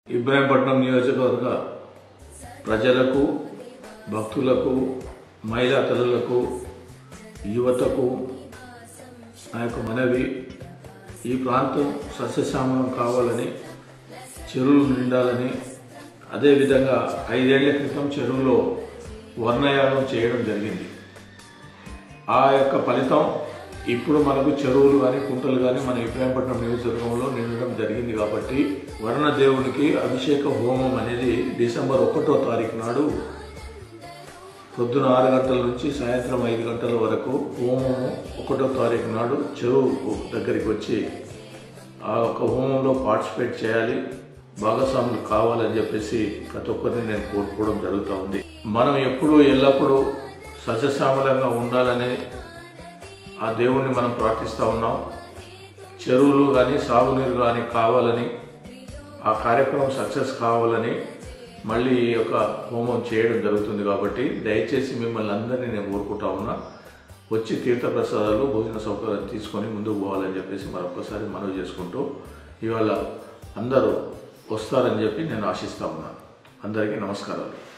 ఇబ్రాహీంపట్నం నియోజకవర్గ ప్రజలకు భక్తులకు మహిళా తల్లులకు యువతకు నా యొక్క మనవి ఈ ప్రాంతం సస్యశ్యామలం కావాలని చెరువులు నిండాలని అదేవిధంగా ఐదేళ్ల క్రితం చెరువులో వర్ణయాగం చేయడం జరిగింది ఆ యొక్క ఫలితం ఇప్పుడు మనకు చెరువులు కానీ కుంటలు కానీ మన ఇబ్రాహీంపట్నం నియోజకవర్గంలో నిండడం జరిగింది కాబట్టి వర్ణ దేవునికి అభిషేక హోమం అనేది డిసెంబర్ ఒకటో తారీఖు నాడు పొద్దున ఆరు గంటల నుంచి సాయంత్రం ఐదు గంటల వరకు హోమము ఒకటో తారీఖు నాడు చెరువు దగ్గరికి వచ్చి ఆ యొక్క హోమంలో పార్టిసిపేట్ చేయాలి భాగస్వాములు కావాలని చెప్పేసి ప్రతి ఒక్కరిని నేను కోరుకోవడం జరుగుతూ ఉంది మనం ఎప్పుడూ ఎల్లప్పుడూ సస్యశ్యామలంగా ఉండాలని ఆ దేవుణ్ణి మనం ప్రార్థిస్తూ ఉన్నాం చెరువులు కానీ సాగునీరు కానీ కావాలని ఆ కార్యక్రమం సక్సెస్ కావాలని మళ్ళీ ఈ యొక్క హోమం చేయడం జరుగుతుంది కాబట్టి దయచేసి మిమ్మల్ని అందరినీ నేను కోరుకుంటా ఉన్నా వచ్చి తీర్థప్రసాదాలు భోజన సౌకర్యాలు తీసుకొని ముందుకు పోవాలని చెప్పేసి మరొకసారి మనవి చేసుకుంటూ ఇవాళ అందరూ వస్తారని చెప్పి నేను ఆశిస్తా ఉన్నాను అందరికీ నమస్కారాలు